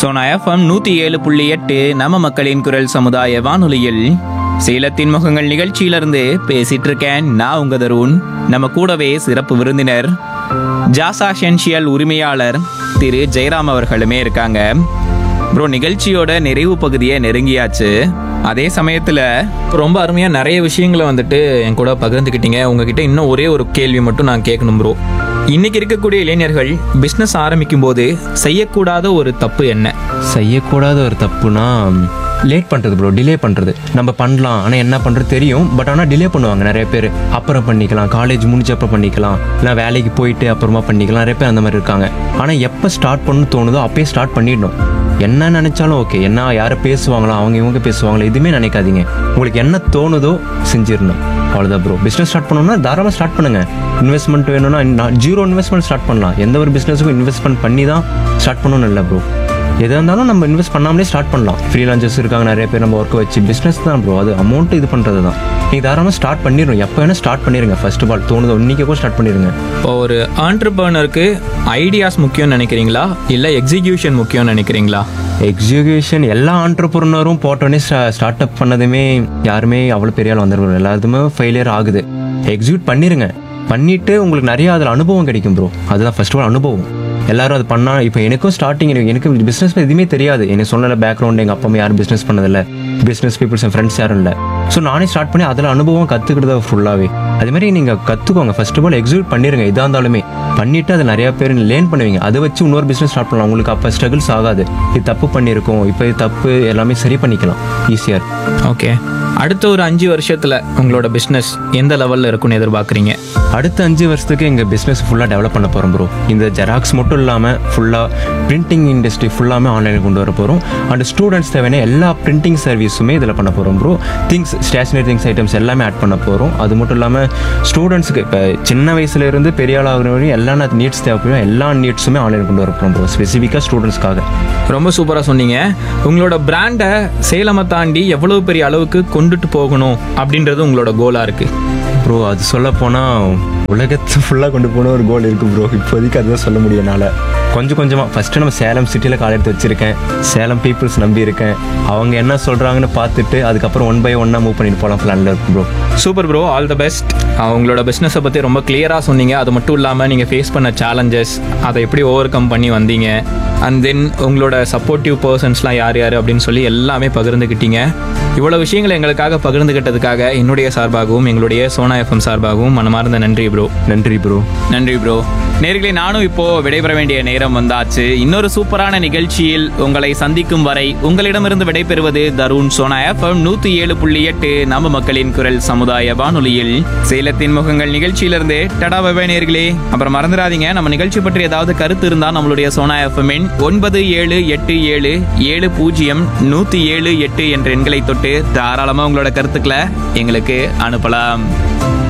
Sona FM நூத்தி ஏழு புள்ளி எட்டு நம்ம மக்களின் குரல் சமுதாய வானொலியில் சேலத்தின் முகங்கள் நிகழ்ச்சியிலிருந்து பேசிட்டு இருக்கேன் நான் உங்க தருண் நம்ம கூடவே சிறப்பு விருந்தினர் ஜாசா ஷென்ஷியல் உரிமையாளர் திரு ஜெயராம் அவர்களுமே இருக்காங்க ப்ரோ நிகழ்ச்சியோட நிறைவு பகுதியை நெருங்கியாச்சு அதே சமயத்துல ரொம்ப அருமையா நிறைய விஷயங்களை வந்துட்டு என் கூட பகிர்ந்துக்கிட்டீங்க உங்ககிட்ட இன்னும் ஒரே ஒரு கேள்வி மட்டும் நான் கேட்கணும் ப்ரோ இன்னைக்கு இருக்கக்கூடிய இளைஞர்கள் பிஸ்னஸ் ஆரம்பிக்கும் போது செய்யக்கூடாத ஒரு தப்பு என்ன செய்யக்கூடாத ஒரு தப்புனா லேட் பண்ணுறது ப்ரோ டிலே பண்ணுறது நம்ம பண்ணலாம் ஆனால் என்ன பண்ணுறது தெரியும் பட் ஆனால் டிலே பண்ணுவாங்க நிறைய பேர் அப்புறம் பண்ணிக்கலாம் காலேஜ் முடிச்சப்ப பண்ணிக்கலாம் இல்லை வேலைக்கு போயிட்டு அப்புறமா பண்ணிக்கலாம் நிறைய பேர் அந்த மாதிரி இருக்காங்க ஆனால் எப்போ ஸ்டார்ட் பண்ணணும்னு தோணுதோ அப்பயே ஸ்டார்ட் பண்ணிடணும் என்ன நினைச்சாலும் ஓகே என்ன யாரை பேசுவாங்களோ அவங்க இவங்க பேசுவாங்களோ எதுவுமே நினைக்காதீங்க உங்களுக்கு என்ன தோணுதோ செஞ்சிடணும் அவ்வளோதான் ப்ரோ பிஸ்னஸ் ஸ்டார்ட் பண்ணணும்னா தாராளமாக ஸ்டார்ட் பண்ணுங்க இன்வெஸ்ட்மெண்ட் வேணும்னா ஜீரோ இன்வெஸ்ட்மெண்ட் ஸ்டார்ட் பண்ணலாம் எந்த ஒரு பிஸ்னஸுக்கும் இன்வெஸ்ட்மெண்ட் பண்ணி தான் ஸ்டார்ட் பண்ணணும்னு இல்லை ப்ரோ எதாக இருந்தாலும் நம்ம இன்வெஸ்ட் பண்ணாமலே ஸ்டார்ட் பண்ணலாம் ஃப்ரீலான்சர்ஸ் இருக்காங்க நிறைய பேர் நம்ம ஒர்க்கை வச்சு பிஸ்னஸ் தான் ப்ரோ அது அமௌண்ட் இது பண்ணுறது தான் நீங்கள் தாராளமாக ஸ்டார்ட் பண்ணிடணும் எப்போ வேணால் ஸ்டார்ட் பண்ணிடுங்க ஃபர்ஸ்ட் ஆஃப் ஆல் தோணுதோ இன்னைக்கு கூட ஸ்டார்ட் பண்ணிடுங்க இப்போ ஒரு ஆண்டர்பர்னருக்கு ஐடியாஸ் முக்கியம்னு நினைக்கிறீங்களா இல்லை எக்ஸிகியூஷன் முக்கியம்னு நினைக்கிறீங்களா எக்ஸிகியூஷன் எல்லா ஆண்டர்பிரினரும் போட்டோன்னே ஸ்டார்ட் அப் பண்ணதுமே யாருமே அவ்வளோ பெரிய ஆள் வந்துருக்கும் எல்லாத்துமே ஃபெயிலியர் ஆகுது எக்ஸிக்யூட் பண்ணிருங்க பண்ணிட்டு உங்களுக்கு நிறைய அதில் அனுபவம் கிடைக்கும் ப்ரோ அதுதான் ஃபர்ஸ்ட் ஆஃப் ஆல் அனுபவம் எல்லாரும் அது பண்ணா இப்போ எனக்கும் ஸ்டார்டிங் எனக்கு பிஸ்னஸ் எதுவுமே தெரியாது எனக்கு சொல்லல பேக்ரவுண்ட் எங்கள் அப்பா அம்மா யாரும் பிஸ்னஸ் பண்ணதில்ல பிஸ்னஸ் பீப்புள்ஸ் என் ஃப்ரெண்ட்ஸ் யாரும் இல்லை ஸோ நானே ஸ்டார்ட் பண்ணி அதில் அனுபவம் கற்றுக்கிட்டது ஃபுல்லாகவே அது மாதிரி நீங்கள் கற்றுக்கோங்க ஃபர்ஸ்ட் ஆஃப் ஆல் எக்ஸிக்யூட் பண்ணிருங்க இதாக இருந்தாலுமே பண்ணிட்டு அது நிறைய பேர் லேர்ன் பண்ணுவீங்க அதை வச்சு இன்னொரு பிஸ்னஸ் ஸ்டார்ட் பண்ணலாம் உங்களுக்கு அப்போ ஸ்ட்ரகிள்ஸ் ஆகாது இது தப்பு பண்ணியிருக்கோம் இப்போ இது தப்பு எல்லாமே சரி பண்ணிக்கலாம் ஈஸியாக ஓகே அடுத்த ஒரு அஞ்சு வருஷத்துல உங்களோட பிஸ்னஸ் எந்த லெவல்ல இருக்கும்னு எதிர்பார்க்குறீங்க அடுத்த அஞ்சு வருஷத்துக்கு எங்கள் பிஸ்னஸ் ஃபுல்லாக டெவலப் பண்ண போகிறோம் ப்ரோ இந்த ஜெராக்ஸ் மட்டும் இல்லாமல் ஃபுல்லாக பிரிண்டிங் இண்டஸ்ட்ரி ஃபுல்லாமே ஆன்லைனில் கொண்டு வர போகிறோம் அண்ட் ஸ்டூடெண்ட்ஸ் தேவையான எல்லா பிரிண்டிங் சர்வீஸுமே இதில் பண்ண போகிறோம் bro things stationery things items எல்லாமே ஆட் பண்ண போகிறோம் அது மட்டும் இல்லாமல் ஸ்டூடெண்ட்ஸுக்கு இப்போ சின்ன வயசுலேருந்து பெரிய ஆள் ஆகுற வரையும் எல்லா நீட்ஸ் தேவைப்படும் எல்லா நீட்ஸுமே ஆன்லைன் கொண்டு வர போகிறோம் ப்ரோ ஸ்பெசிஃபிக்காக ஸ்டூடெண்ட்ஸ்க்காக ரொம்ப சூப்பராக சொன்னீங்க உங்களோட பிராண்டை சேலமை தாண்டி எவ்வளவு பெரிய அளவுக்கு கொண்டுட்டு போகணும் அப்படின்றது உங்களோட கோலாக இருக்கு ப்ரோ அது சொல்ல போனால் உலகத்தை ஃபுல்லாக கொண்டு போன ஒரு கோல் இருக்கு ப்ரோ இப்போதைக்கு அதுதான் சொல்ல முடியும் என்னால் கொஞ்சம் கொஞ்சமாக ஃபஸ்ட்டு நம்ம சேலம் சிட்டியில் கால் எடுத்து வச்சிருக்கேன் சேலம் பீப்புள்ஸ் நம்பி இருக்கேன் அவங்க என்ன சொல்கிறாங்கன்னு பார்த்துட்டு அதுக்கப்புறம் ஒன் பை ஒன்னாக மூவ் பண்ணிட்டு போகலாம் பிளானில் இருக்கு bro super bro all the best உங்களோட பிஸ்னஸை பற்றி ரொம்ப கிளியராக சொன்னீங்க அது மட்டும் இல்லாமல் நீங்கள் ஃபேஸ் பண்ண சேலஞ்சஸ் அதை எப்படி ஓவர் கம் பண்ணி வந்தீங்க அண்ட் தென் உங்களோட சப்போர்ட்டிவ் பர்சன்ஸ்லாம் யார் யார் அப்படின்னு சொல்லி எல்லாமே பகிர்ந்துக்கிட்டீங்க இவ்வளோ விஷயங்களை எங்களுக்காக பகிர்ந்துக்கிட்டதுக்காக என்னுடைய சார்பாகவும் எங்களுடைய சோனா எஃப்எம் சார்பாகவும் மனமார்ந்த நன்றி ப்ரோ நன்றி ப்ரோ நன்றி ப்ரோ நேர்களே நானும் இப்போ விடைபெற வேண்டிய நேரம் வந்தாச்சு இன்னொரு சூப்பரான நிகழ்ச்சியில் உங்களை சந்திக்கும் வரை உங்களிடமிருந்து விடைபெறுவது தருண் சோனா எஃப்எம் நூத்தி ஏழு புள்ளி எட்டு நம்ம மக்களின் குரல் சமுதாய வானொலியில் சேலத்தின் முகங்கள் நிகழ்ச்சியிலிருந்து டடா பபாய் நேர்களே அப்புறம் மறந்துடாதீங்க நம்ம நிகழ்ச்சி பற்றி ஏதாவது கருத்து இருந்தா நம்மளுடைய சோனா எஃப்எம் ஒன்பது ஏழு எட்டு ஏழு ஏழு பூஜ்ஜியம் நூத்தி ஏழு எட்டு என்ற எண்களை தொட்டு தாராளமா உங்களோட கருத்துக்களை எங்களுக்கு அனுப்பலாம்